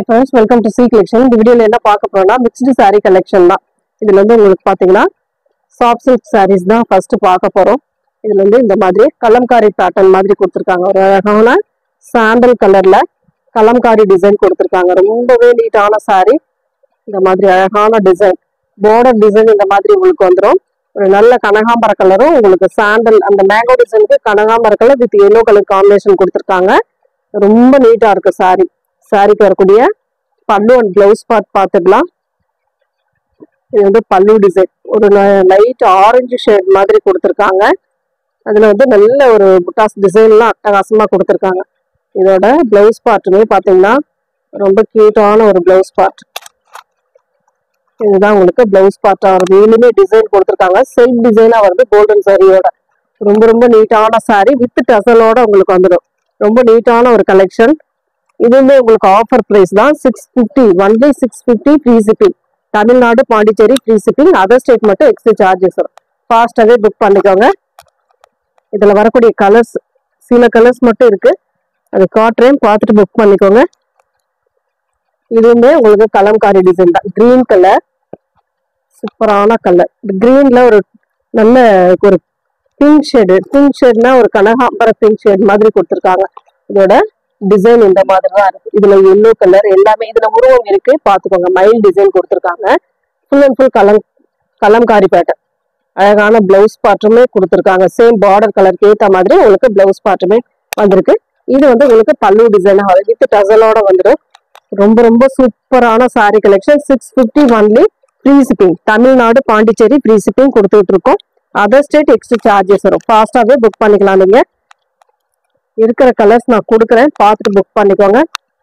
friends welcome to C collection இந்த வீடியோல என்ன பார்க்க போறோம்னா மிக்ஸ்டு saree கலெக்ஷன் தான் இதுல வந்து உங்களுக்கு பாத்தீங்கன்னா சாஃப்ட் சில்க் sarees தான் ஃபர்ஸ்ட் பார்க்க போறோம் இதுல வந்து இந்த மாதிரி கலம்காரி பேட்டர்ன் மாதிரி கொடுத்துருக்காங்க ஒரு அழகான சாண்டல் கலர்ல கலம்காரி டிசைன் கொடுத்துருக்காங்க ரொம்பவே நீட்டான saree இந்த மாதிரி அழகான டிசைன் border டிசைன் இந்த மாதிரி உங்களுக்கு வந்துடும் ஒரு நல்ல கனகாம்பர கலரும் உங்களுக்கு சாண்டல் அந்த மேங்கோ டிசைனுக்கு கனகாம்பர colour with yellow colour combination கொடுத்துருக்காங்க ரொம்ப நீட்டா இருக்கு saree சாரிக்கு வரக்கூடிய பல்லு அண்ட் பிளவுஸ் பார்ட் பார்த்துக்கலாம் இது வந்து பல்லு டிசைன் ஒரு லைட் ஆரஞ்சு ஷேட் மாதிரி கொடுத்துருக்காங்க அதுல வந்து நல்ல ஒரு புட்டாஸ் டிசைன்லாம் அட்டகாசமா கொடுத்துருக்காங்க இதோட பிளவுஸ் பார்ட்டுமே பார்த்தீங்கன்னா ரொம்ப கியூட்டான ஒரு பிளவுஸ் பார்ட் இதுதான் உங்களுக்கு பிளவுஸ் பார்ட்டா வருது இதுலயுமே டிசைன் கொடுத்துருக்காங்க செல்ஃப் டிசைனா வருது கோல்டன் சாரியோட ரொம்ப ரொம்ப நீட்டான saree வித் டசலோட உங்களுக்கு வந்துடும் ரொம்ப நீட்டான ஒரு கலெக்ஷன் இதுவுமே உங்களுக்கு ஆஃபர் பிரைஸ் தான் six fifty only six fifty free shipping Tamil Nadu Pondicherry free shipping other state மட்டும் எக்ஸ்ட்ரா சார்ஜஸ் வரும் ஃபாஸ்டாகவே புக் பண்ணிக்கோங்க இதில் வரக்கூடிய கலர்ஸ் சில கலர்ஸ் மட்டும் இருக்கு அது காட்டுறேன் பார்த்துட்டு புக் பண்ணிக்கோங்க இதுவுமே உங்களுக்கு கலம்காரி டிசைன் தான் க்ரீன் கலர் சூப்பரான கலர் க்ரீன்ல ஒரு நல்ல ஒரு பிங்க் ஷேடு பிங்க் ஷேட்னா ஒரு கனகாம்பர பிங்க் ஷேட் மாதிரி கொடுத்துருக்காங்க இதோட டிசைன் இந்த மாதிரி தான் இருக்கு இதுல எல்லோ கலர் எல்லாமே இதுல உருவம் இருக்கு பாத்துக்கோங்க மயில் டிசைன் கொடுத்துருக்காங்க full and full kalam kalamkari pattern அழகான பிளவுஸ் பார்ட்டுமே கொடுத்துருக்காங்க சேம் பார்டர் கலருக்கு ஏத்த மாதிரி உங்களுக்கு பிளவுஸ் பார்ட்டுமே வந்திருக்கு இது வந்து உங்களுக்கு பல்லு டிசைன் வித் டசலோட வந்துடும் ரொம்ப ரொம்ப சூப்பரான saree collection six fifty only free shipping Tamil Nadu Pondicherry free shipping கொடுத்துட்டு இருக்கோம் அதர் ஸ்டேட் எக்ஸ்ட்ரா சார்ஜஸ் வரும் ஃபாஸ்டாகவே புக் பண்ணிக்கலாம் நீங்க இருக்கிற கலர்ஸ் நான் கொடுக்குறேன் பார்த்துட்டு புக் பண்ணிக்கோங்க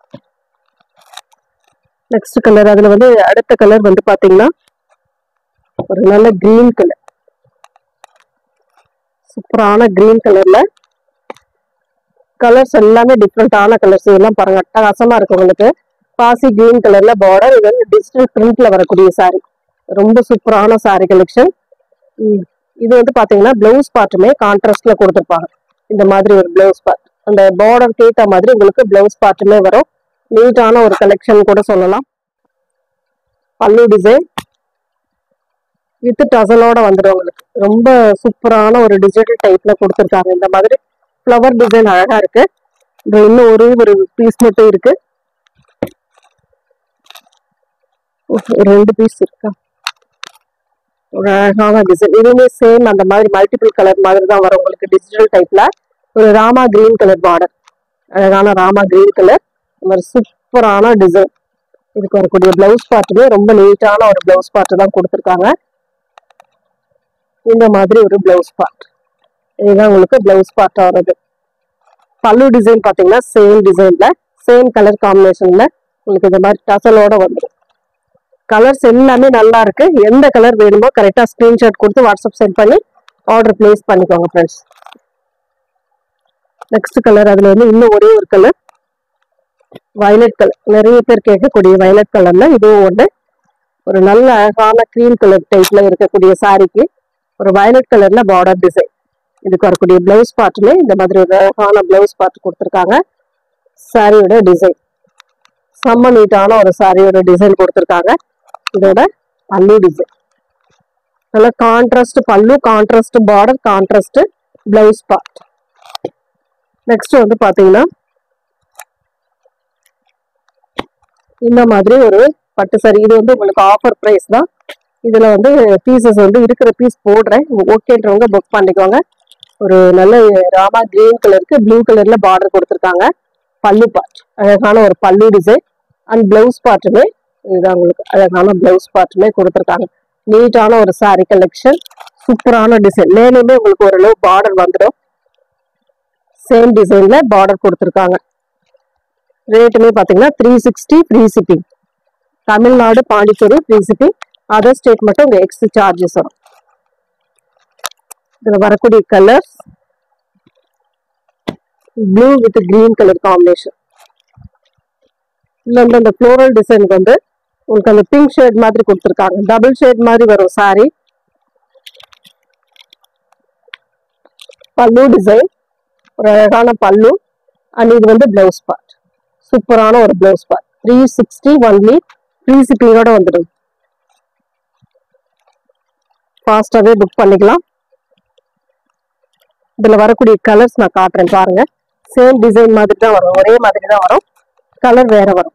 நெக்ஸ்ட் கலர் அதுல வந்து அடுத்த கலர் வந்து பாத்தீங்கன்னா ஒரு நல்ல கிரீன் கலர் சூப்பரான கிரீன் கலர்ல கலர்ஸ் எல்லாமே டிஃப்ரெண்டான கலர்ஸ் இதெல்லாம் பாருங்க அட்டகாசமா இருக்கு உங்களுக்கு பாசி கிரீன் கலர்ல பார்டர் இது வந்து டிஜிட்டல் பிரிண்ட்ல வரக்கூடிய saree ரொம்ப சூப்பரான saree கலெக்ஷன் இது வந்து பாத்தீங்கன்னா பிளவுஸ் பார்ட்டுமே கான்ட்ராஸ்ட்ல கொடுத்துருப்பாங்க இந்த மாதிரி ஒரு பிளவுஸ் பார்ட் அந்த பார்டர் ஏத்த மாதிரி உங்களுக்கு பிளவுஸ் பார்ட்டுமே வரும் நீட்டான ஒரு கலெக்ஷன் கூட சொல்லலாம் பல்லு டிசைன் வித் டசலோட வந்துடும் உங்களுக்கு ரொம்ப சூப்பரான ஒரு டிஜிட்டல் டைப்ல கொடுத்துருக்காங்க இந்த மாதிரி ஃப்ளவர் டிசைன் அழகா இருக்கு இது இன்னும் ஒரே ஒரு பீஸ் மட்டும் இருக்கு உஃப், ஒரு ரெண்டு பீஸ் இருக்கா ஒரு அழகான டிசைன் இதுவுமே சேம் அந்த மாதிரி மல்டிபிள் கலர் மாதிரி தான் வரும் உங்களுக்கு டிஜிட்டல் டைப்ல ஒரு ராமா கிரீன் கலர் பார்டர் அழகான ராமா கிரீன் கலர் இந்த மாதிரி சூப்பரான டிசைன் இதுக்கு வரக்கூடிய பிளவுஸ் பார்ட்டுமே ரொம்ப நீட்டான ஒரு பிளவுஸ் பார்ட் தான் கொடுத்துருக்காங்க இந்த மாதிரி ஒரு பிளவுஸ் பார்ட் இதுதான் உங்களுக்கு பிளவுஸ் பார்ட்டா வருது பல்லு டிசைன் பாத்தீங்கன்னா சேம் டிசைன்ல சேம் கலர் காம்பினேஷன்ல உங்களுக்கு இந்த மாதிரி டசலோட வந்துடும் கலர்ஸ் எல்லாமே நல்லா இருக்கு எந்த கலர் வேணுமோ கரெக்டா ஸ்கிரீன்ஷாட் கொடுத்து வாட்ஸ்அப் சென்ட் பண்ணி ஆர்டர் பிளேஸ் பண்ணிக்கோங்க ஃப்ரெண்ட்ஸ் நெக்ஸ்ட் கலர் அதுல வந்து இன்னும் ஒரே ஒரு கலர் வயலட் கலர் நிறைய பேர் கேட்கக்கூடிய வயலட் கலர்ல இதுவும் ஒன்று ஒரு நல்ல அழகான க்ரீம் கலர் டைப்ல இருக்கக்கூடிய சாரிக்கு ஒரு வயலட் கலர்ல பார்டர் டிசைன் இதுக்கு வரக்கூடிய பிளவுஸ் பார்ட்டுமே இந்த மாதிரி ஒரு அழகான பிளவுஸ் பார்ட் கொடுத்துருக்காங்க சாரியோட டிசைன் செம்ம நீட்டான ஒரு சாரியோட டிசைன் கொடுத்துருக்காங்க இதோட பல்லு டிசைன் நல்ல contrast pallu contrast border contrast blouse part next வந்து பாத்தீங்கன்னா இந்த மாதிரி ஒரு பட்டு சாரி இது வந்து உங்களுக்கு ஆஃபர் பிரைஸ் தான் இதுல வந்து பீசஸ் வந்து இருக்கிற பீஸ் போடுறேன் ஓகேன்றவங்க புக் பண்ணிக்கோங்க ஒரு நல்ல ராமா கிரீன் கலருக்கு ப்ளூ கலர்ல பார்டர் கொடுத்துருக்காங்க பல்லு பார்ட் அழகான ஒரு பல்லு டிசைன் அண்ட் பிளவுஸ் பார்ட்டுமே இதுதான் உங்களுக்கு அழகான பிளவுஸ் பார்ட்டுமே கொடுத்துருக்காங்க நீட்டான ஒரு saree கலெக்ஷன் சூப்பரான டிசைன் மேலுமே உங்களுக்கு ஓரளவு பார்டர் வந்துடும் சேம் டிசைன்ல பார்டர் கொடுத்துருக்காங்க ரேட்டுமே பார்த்தீங்கன்னா three sixty free shipping Tamil Nadu Pondicherry free shipping other state மட்டும் உங்க எக்ஸ்ட்ரா சார்ஜஸ் வரும் இதுல வரக்கூடிய colours blue with green colour combination இதுல வந்து அந்த ஃப்ளோரல் டிசைனுக்கு வந்து உங்களுக்கு அந்த பிங்க் ஷேட் மாதிரி கொடுத்துருக்காங்க டபுள் ஷேட் மாதிரி வரும் சாரி பல்லு டிசைன் ஒரு அழகான பல்லு அண்ட் இது வந்து பிளவுஸ் பார்ட் சூப்பரான ஒரு blouse part three sixty only free சிப்பிங்கோட வந்துடும் ஃபாஸ்டாகவே புக் பண்ணிக்கலாம் இதில் வரக்கூடிய கலர்ஸ் நான் காட்டுறேன் பாருங்க சேம் டிசைன் மாதிரி தான் வரும் ஒரே மாதிரி தான் வரும் கலர் வேற வரும்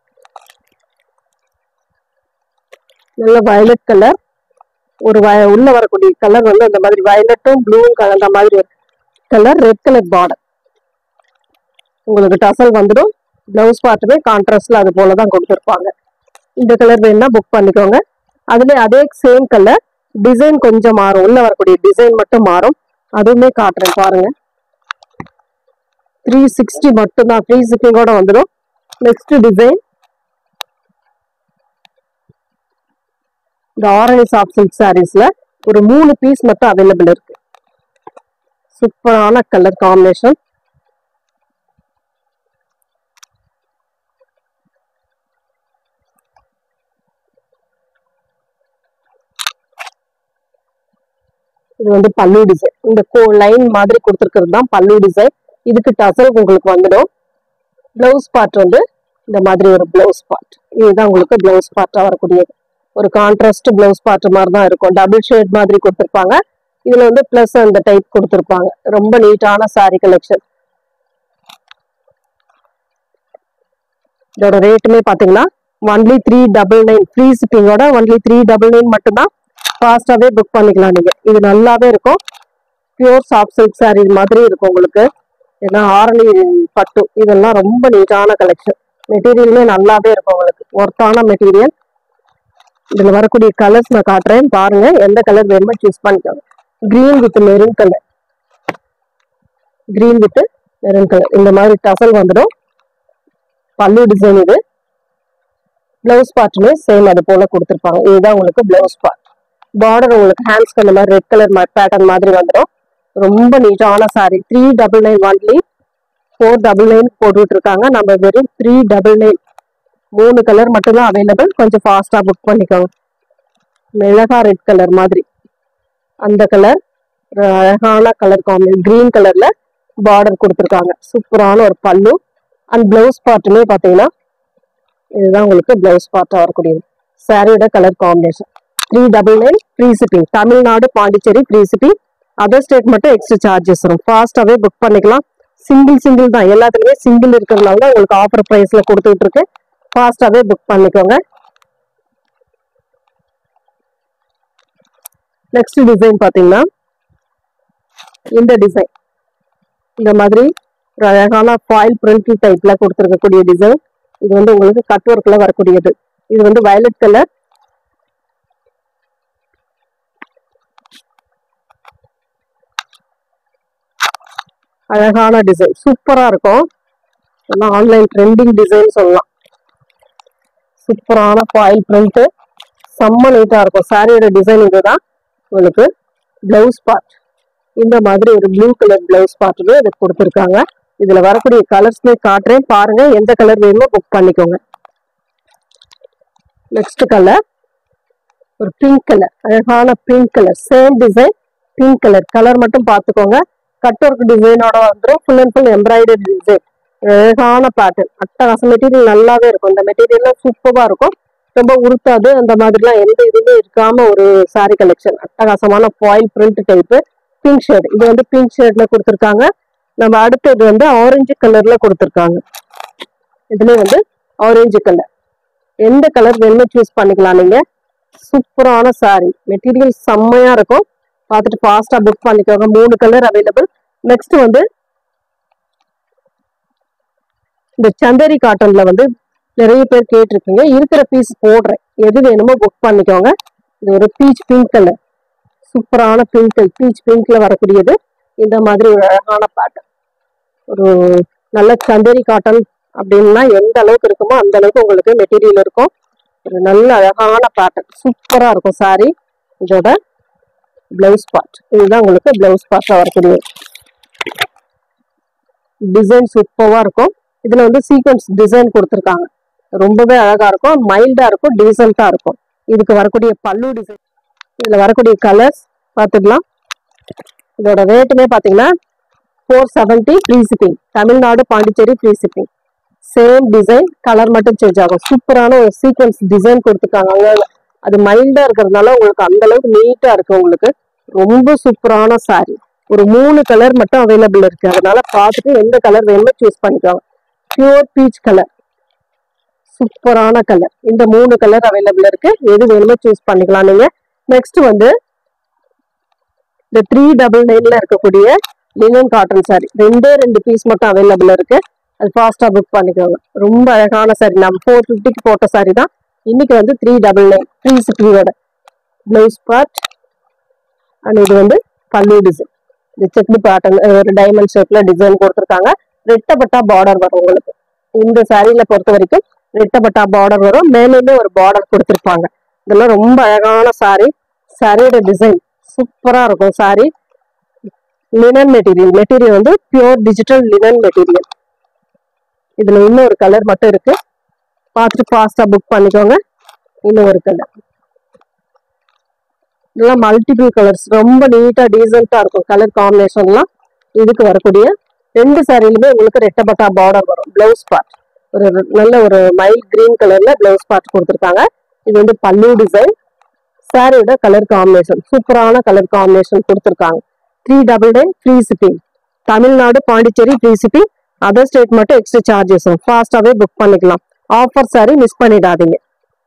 நல்ல வயலட் கலர் ஒரு வய உள்ள வரக்கூடிய கலர் வந்து அந்த மாதிரி வயலட்டும் ப்ளூவும் கலந்த மாதிரி கலர் ரெட் கலர் பார்டர் உங்களுக்கு டசல் வந்துடும் பிளவுஸ் பார்ட்டுமே கான்ட்ராஸ்ட்ல அது போல தான் கொடுத்துருப்பாங்க இந்த கலர் வேணும்னா புக் பண்ணிக்கோங்க அதுல அதே சேம் கலர் டிசைன் கொஞ்சம் மாறும் உள்ள வரக்கூடிய டிசைன் மட்டும் மாறும் அதுவுமே காட்டுறேன் பாருங்க த்ரீ சிக்ஸ்டி மட்டும் தான் ஃப்ரீ சிப்பிங்கோட வந்துடும் நெக்ஸ்ட் டிசைன் இந்த ஆரஞ்சு சாஃப்ட் சில்க் சாரீஸ்ல ஒரு மூணு பீஸ் மட்டும் அவைலபிள் இருக்கு சூப்பரான கலர் காம்பினேஷன் இது வந்து பல்லு டிசைன் இந்த கோ லைன் மாதிரி கொடுத்துருக்கிறது தான் பல்லு டிசைன் இதுக்கு டசல் உங்களுக்கு வந்துடும் பிளவுஸ் பார்ட் வந்து இந்த மாதிரி ஒரு பிளவுஸ் பார்ட் இதுதான் உங்களுக்கு பிளவுஸ் பார்ட்டா வரக்கூடியது ஒரு கான்ட்ராஸ்ட் பிளவுஸ் பார்ட் மாதிரி தான் இருக்கும் டபுள் ஷேட் மாதிரி கொடுத்துருப்பாங்க இதுல வந்து பிளஸ் அந்த டைப் கொடுத்துருப்பாங்க ரொம்ப நீட்டான saree கலெக்ஷன் இதோட ரேட்டுமே பாத்தீங்கன்னா only three double nine free ஷிப்பிங்கோட ஒன்லி த்ரீ டபுள் நைன் மட்டும்தான் ஃபாஸ்டாவே புக் பண்ணிக்கலாம் நீங்க இது நல்லாவே இருக்கும் பியூர் சாஃப்ட் சில்க் saree மாதிரி இருக்கும் உங்களுக்கு ஏன்னா ஆரணி பட்டு இதெல்லாம் ரொம்ப நீட்டான கலெக்ஷன் மெட்டீரியலுமே நல்லாவே இருக்கும் உங்களுக்கு ஒர்த்தான மெட்டீரியல் இதுல வரக்கூடிய கலர்ஸ் நான் காட்டுறேன் பாருங்க எந்த கலர் வேணுமோ சூஸ் பண்ணிக்கோங்க green with maroon colour green with maroon colour இந்த மாதிரி டசல் வந்துடும் பல்லு டிசைன் இது பிளவுஸ் பார்ட்டுமே சேம் அது போல கொடுத்துருப்பாங்க இதுதான் உங்களுக்கு பிளவுஸ் பார்ட் பார்டர் உங்களுக்கு ஹேண்ட்ஸ்க்கு அந்த மாதிரி ரெட் கலர் பேட்டர்ன் மாதிரி வந்துடும் ரொம்ப நீட்டான saree three double nine only four double nine போட்டுட்டு இருக்காங்க நம்ம வெறும் த்ரீ டபுள் நைன் மூணு கலர் மட்டும்தான் அவைலபிள் கொஞ்சம் ஃபாஸ்டா புக் பண்ணிக்கோங்க மிளகா ரெட் கலர் மாதிரி அந்த கலர் அழகான கலர் காம்பி கிரீன் கலர்ல பார்டர் கொடுத்துருக்காங்க சூப்பரான ஒரு பல்லு அண்ட் பிளவுஸ் பார்ட்டுமே பார்த்தீங்கன்னா இதுதான் உங்களுக்கு பிளவுஸ் பார்ட்டா வரக்கூடியது சாரியோட colour combination three double nine free shipping Tamil Nadu Pondicherry free shipping other state மட்டும் எக்ஸ்ட்ரா சார்ஜஸ் வரும் ஃபாஸ்டாவே புக் பண்ணிக்கலாம் சிங்கிள் சிங்கிள் தான் எல்லாத்துலயுமே சிங்கிள் இருக்கிறதுனால தான் உங்களுக்கு ஆஃபர் ப்ரைஸ்ல கொடுத்துட்டு இருக்கு ஃபாஸ்டாவே புக் பண்ணிக்கோங்க நெக்ஸ்ட் டிசைன் பாத்தீங்கன்னா இந்த டிசைன் இந்த மாதிரி ஒரு அழகான ஃபாயில் பிரிண்ட் டைப்ல கொடுத்துருக்கக்கூடிய டிசைன் இது வந்து உங்களுக்கு கட் ஒர்க்ல வரக்கூடியது இது வந்து வயலட் கலர் அழகான டிசைன் சூப்பரா இருக்கும் எல்லாம் ஆன்லைன் ட்ரெண்டிங் டிசைன் சொல்லலாம் சூப்பரான ஃபாயில் பிரிண்ட் செம்ம நீட்டா இருக்கும் சாரியோட டிசைன் இதுதான் உங்களுக்கு பிளவுஸ் பார்ட் இந்த மாதிரி ஒரு ப்ளூ கலர் பிளவுஸ் பார்ட்டுமே இதுக்கு கொடுத்துருக்காங்க இதுல வரக்கூடிய கலர்ஸ்மே காட்டுறேன் பாருங்க எந்த கலர் வேணுமோ புக் பண்ணிக்கோங்க நெக்ஸ்ட் கலர் ஒரு பிங்க் கலர் அழகான pink colour same design pink colour colour மட்டும் பார்த்துக்கோங்க கட் ஒர்க் டிசைனோட வந்துடும் full and full embroidery design அழகான பேட்டர்ன் அட்டகாசம் மெட்டீரியல் நல்லாவே இருக்கும் இந்த மெட்டீரியல்லாம் சூப்பரா இருக்கும் ரொம்ப உருத்தாது அந்த மாதிரிலாம் எந்த இதுவுமே இருக்காம ஒரு saree கலெக்ஷன் அட்டகாசமான foil print type pink shade இது வந்து பிங்க் ஷேட்ல கொடுத்துருக்காங்க நம்ம அடுத்தது வந்து ஆரஞ்சு கலர்ல கொடுத்துருக்காங்க இதுல வந்து ஆரஞ்சு கலர் எந்த கலர் வேணுமோ சூஸ் பண்ணிக்கலாம் நீங்க சூப்பரான saree மெட்டீரியல் செம்மையா இருக்கும் பார்த்துட்டு ஃபாஸ்டா புக் பண்ணிக்கோங்க மூணு கலர் அவைலபிள் நெக்ஸ்ட் வந்து இந்த சந்தேரி காட்டன்ல வந்து நிறைய பேர் கேட்டிருக்கீங்க இருக்கிற பீஸ் போடுறேன் எது வேணுமோ புக் பண்ணிக்கோங்க இது ஒரு பீச் பிங்க் கலர் சூப்பரான பிங்க் பீச் பிங்க்ல வரக்கூடியது இந்த மாதிரி ஒரு அழகான பேட்டர்ன் ஒரு நல்ல சந்தேரி காட்டன் அப்படின்னா எந்த அளவுக்கு இருக்குமோ அந்த அளவுக்கு உங்களுக்கு மெட்டீரியல் இருக்கும் ஒரு நல்ல அழகான பேட்டர்ன் சூப்பரா இருக்கும் saree இதோட பிளவுஸ் பார்ட் இதுதான் உங்களுக்கு பிளவுஸ் பார்ட்டா வரக்கூடியது டிசைன் சூப்பரா இருக்கும் இதுல வந்து சீக்வன்ஸ் டிசைன் கொடுத்துருக்காங்க ரொம்பவே அழகா இருக்கும் மைல்டா இருக்கும் டீசெண்டா இருக்கும் இதுக்கு வரக்கூடிய பல்லு டிசைன் இதுல வரக்கூடிய கலர்ஸ் பார்த்துக்கலாம் இதோட ரேட்டுமே பாத்தீங்கன்னா four seventy free shipping Tamil Nadu Pondicherry free shipping same design colour மட்டும் சேஞ்ச் ஆகும் சூப்பரான ஒரு சீக்வன்ஸ் டிசைன் கொடுத்துருக்காங்க அங்க அது மைல்டா இருக்கிறதுனால உங்களுக்கு அந்த அளவுக்கு நீட்டா இருக்கு உங்களுக்கு ரொம்ப சூப்பரான saree ஒரு மூணு கலர் மட்டும் அவைலபிள் இருக்கு அதனால பார்த்துட்டு எந்த கலர் வேணுமோ சூஸ் பண்ணிக்கோங்க பியூர் பீச் கலர் சூப்பரான கலர் இந்த மூணு கலர் அவைலபிள் இருக்கு எது வேணுமோ சூஸ் பண்ணிக்கலாம் நீங்க நெக்ஸ்ட் வந்து இந்த த்ரீ டபுள் நைன்ல இருக்கக்கூடிய லினன் காட்டன் saree ரெண்டே ரெண்டு பீஸ் மட்டும் அவைலபிள் இருக்கு அது ஃபாஸ்டா புக் பண்ணிக்கோங்க ரொம்ப அழகான saree நம்ம ஃபோர் ஃபிஃப்டிக்கு போட்ட saree தான் இன்னைக்கு வந்து த்ரீ டபுள் நைன் த்ரீ சிக்ஸ்டியோட பிளவுஸ் பார்ட் அண்ட் இது வந்து பல்லு டிசைன் இந்த செக்டு பேட்டர்ன் ஒரு டைமண்ட் ஷேப்ல டிசைன் கொடுத்துருக்காங்க ரெட்டப்பட்டா பார்டர் வரும் உங்களுக்கு இந்த சாரீல பொறுத்த வரைக்கும் ரெட்டப்பட்டா பார்டர் வரும் மேலேயுமே ஒரு பார்டர் கொடுத்துருப்பாங்க இதெல்லாம் ரொம்ப அழகான saree சாரியோட டிசைன் சூப்பரா இருக்கும் saree லினன் மெட்டீரியல் மெட்டீரியல் வந்து பியூர் டிஜிட்டல் லினன் மெட்டீரியல் இதுல இன்னும் ஒரு கலர் மட்டும் இருக்கு பார்த்துட்டு ஃபாஸ்டா புக் பண்ணிக்கோங்க இன்னும் ஒரு கலர் இதெல்லாம் மல்டிபிள் கலர்ஸ் ரொம்ப நீட்டா டீசெண்டா இருக்கும் கலர் காம்பினேஷன்லாம் இதுக்கு வரக்கூடிய ரெண்டு சாரிலுமே உங்களுக்கு ரெட்டப்பட்டா பார்டர் வரும் பிளவுஸ் பார்ட் ஒரு நல்ல ஒரு மைல் கிரீன் கலர்ல பிளவுஸ் பார்ட் கொடுத்துருக்காங்க இது வந்து பல்லு டிசைன் சாரியோட கலர் காம்பினேஷன் சூப்பரான கலர் காம்பினேஷன் கொடுத்துருக்காங்க three double nine free shipping Tamil Nadu Pondicherry free shipping other state மட்டும் எக்ஸ்ட்ரா சார்ஜஸ் ஃபாஸ்டாவே புக் பண்ணிக்கலாம் ஆஃபர் சாரி மிஸ் பண்ணிடாதீங்க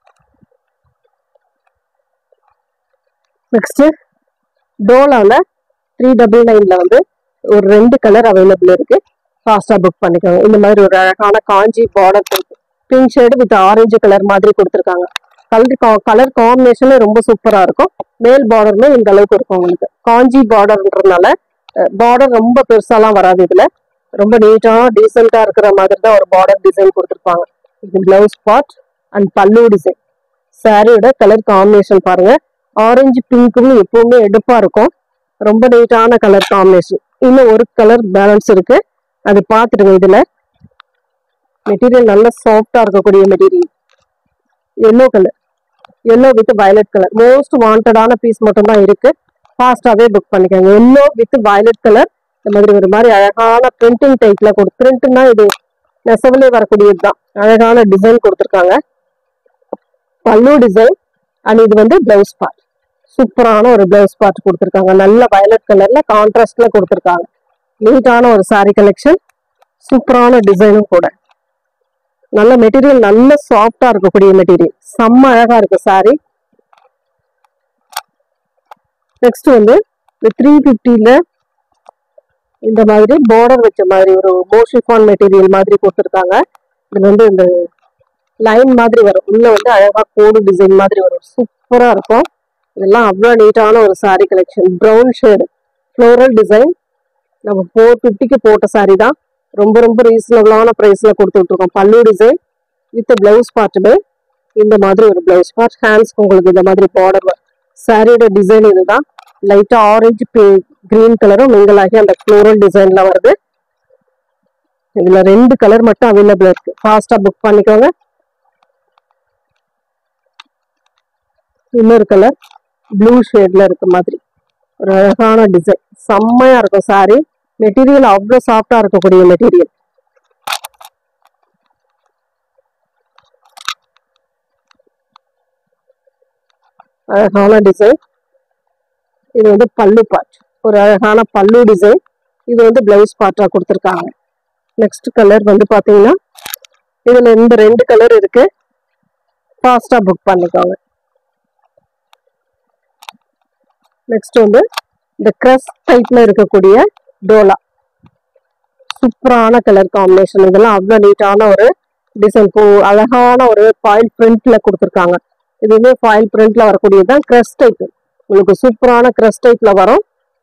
நெக்ஸ்ட் டோலால த்ரீ டபுள் நைன்ல வந்து ஒரு ரெண்டு கலர் அவைலபிள் இருக்கு ஃபாஸ்டா புக் பண்ணிக்கோங்க இந்த மாதிரி ஒரு அழகான Kanchi border pink shade with orange colour மாதிரி கொடுத்துருக்காங்க கலர் கலர் காம்பினேஷனே ரொம்ப சூப்பரா இருக்கும் மேல் பார்டருமே இந்த அளவுக்கு இருக்கும் உங்களுக்கு காஞ்சி பார்டர்ன்றதுனால பார்டர் ரொம்ப பெருசாலாம் வராது இதுல ரொம்ப நீட்டா டீசெண்டா இருக்கிற மாதிரி தான் ஒரு பார்டர் டிசைன் கொடுத்துருப்பாங்க இது blouse part and pallu design சாரியோட கலர் காம்பினேஷன் பாருங்க ஆரஞ்சு பிங்க்கும் எப்பவுமே எடுப்பா இருக்கும் ரொம்ப நீட்டான கலர் காம்பினேஷன் இன்னும் ஒரு கலர் பேலன்ஸ் இருக்கு அது பார்த்துடுங்க இதுல மெட்டீரியல் நல்ல சாஃப்டா இருக்கக்கூடிய material yellow colour yellow with violet colour most வாண்டடான பீஸ் மட்டும் தான் இருக்கு ஃபாஸ்டாவே புக் பண்ணிக்கோங்க எல்லோ வித் வயலட் கலர் இந்த மாதிரி ஒரு மாதிரி அழகான பிரிண்டிங் டைப்ல கொடு பிரிண்ட்னா இது நெசவுலே வரக்கூடியது தான் அழகான டிசைன் கொடுத்துருக்காங்க பல்லு டிசைன் அண்ட் இது வந்து பிளவுஸ் பார்ட் சூப்பரான ஒரு பிளவுஸ் பார்ட் கொடுத்துருக்காங்க நல்ல வயலட் கலர்ல கான்ட்ராஸ்ட்ல கொடுத்துருக்காங்க நீட்டான ஒரு saree கலெக்ஷன் சூப்பரான டிசைனும் கூட நல்ல மெட்டீரியல் நல்ல சாஃப்டா இருக்கக்கூடிய மெட்டீரியல் செம்ம அழகா இருக்கு saree நெக்ஸ்ட் வந்து இந்த த்ரீ ஃபிஃப்டியில் இந்த மாதிரி பார்டர் வச்ச மாதிரி ஒரு மோஷிஃபான் மெட்டீரியல் மாதிரி கொடுத்துருக்காங்க இது வந்து இந்த லைன் மாதிரி வரும் உள்ள வந்து அழகா கோடு டிசைன் மாதிரி வரும் சூப்பரா இருக்கும் இதெல்லாம் அவ்வளோ நீட்டான ஒரு saree collection brown shade floral design நம்ம ஃபோர் ஃபிஃப்டிக்கு போட்ட saree தான் ரொம்ப ரொம்ப ரீசனபிளான ப்ரைஸ்ல கொடுத்துட்டு இருக்கோம் பல்லு டிசைன் வித் பிளவுஸ் பார்ட்டுமே இந்த மாதிரி ஒரு பிளவுஸ் பார்ட் ஹேண்ட்ஸ்க்கு உங்களுக்கு இந்த மாதிரி பார்டர் சாரியோட டிசைன் இதுதான் லைட்டா ஆரஞ்சு கிரீன் கலரும் மிங்கிள் ஆகி அந்த ஃப்ளோரல் டிசைன்ல வருது இதுல ரெண்டு கலர் மட்டும் அவைலபிள் இருக்கு ஃபாஸ்டா புக் பண்ணிக்கோங்க இன்னொரு கலர் ப்ளூ ஷேட்ல இருக்க மாதிரி ஒரு அழகான டிசைன் செம்மையா இருக்கும் சாரி மெட்டீரியல் அவ்வளோ சாஃப்டா இருக்கக்கூடிய மெட்டீரியல் அழகான டிசைன் இது வந்து பல்லு பார்ட் ஒரு அழகான பல்லு டிசைன் இது வந்து பிளவுஸ் பார்ட்டா கொடுத்துருக்காங்க நெக்ஸ்ட் கலர் வந்து பாத்தீங்கன்னா இதுல இந்த ரெண்டு கலர் இருக்கு ஃபாஸ்டா புக் பண்ணிக்கோங்க நெக்ஸ்ட் வந்து இந்த கிரஸ் டைப்ல இருக்கக்கூடிய டோலா சூப்பரான கலர் காம்பினேஷன் இதெல்லாம் அவ்வளோ நீட்டான ஒரு டிசைன் பூ அழகான ஒரு ஃபாயில் பிரிண்ட்ல கொடுத்துருக்காங்க இதுவுமே ஃபாயில் பிரிண்ட்ல வரக்கூடியது தான் கிரஸ் டைப் உங்களுக்கு சூப்பரான கிரஸ் டைப்ல வரும்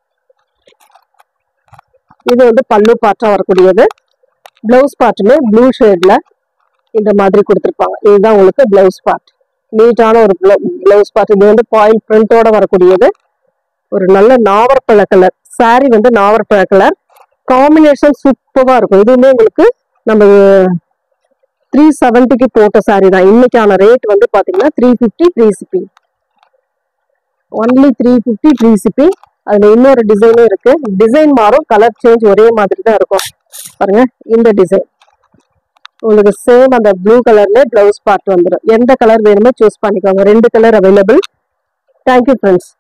இது வந்து பல்லு பார்ட்டா வரக்கூடியது பிளவுஸ் பார்ட்டுமே ப்ளூ ஷேட்ல இந்த மாதிரி கொடுத்துருப்பாங்க இதுதான் உங்களுக்கு பிளவுஸ் பார்ட் நீட்டான ஒரு பிளவுஸ் பார்ட் இது வந்து ஃபாயில் பிரிண்டோட வரக்கூடியது ஒரு நல்ல நாவற்பழ கலர் saree வந்து நாவற்பழ கலர் காம்பினேஷன் சூப்பரா இருக்கும் இதுவுமே உங்களுக்கு நம்ம த்ரீ செவன்ட்டிக்கு போட்ட saree தான் இன்னைக்கான ரேட் வந்து பாத்தீங்கன்னா three fifty three shipping only three fifty three shipping அதுல இன்னொரு டிசைனும் இருக்கு டிசைன் மாறும் கலர் சேஞ்ச் ஒரே மாதிரி தான் இருக்கும் பாருங்க இந்த டிசைன் உங்களுக்கு சேம் அந்த ப்ளூ கலர்ல பிளவுஸ் பார்ட் வந்துடும் எந்த கலர் வேணுமோ சூஸ் பண்ணிக்கோங்க ரெண்டு கலர் அவைலபிள் தேங்க்யூ ஃப்ரெண்ட்ஸ்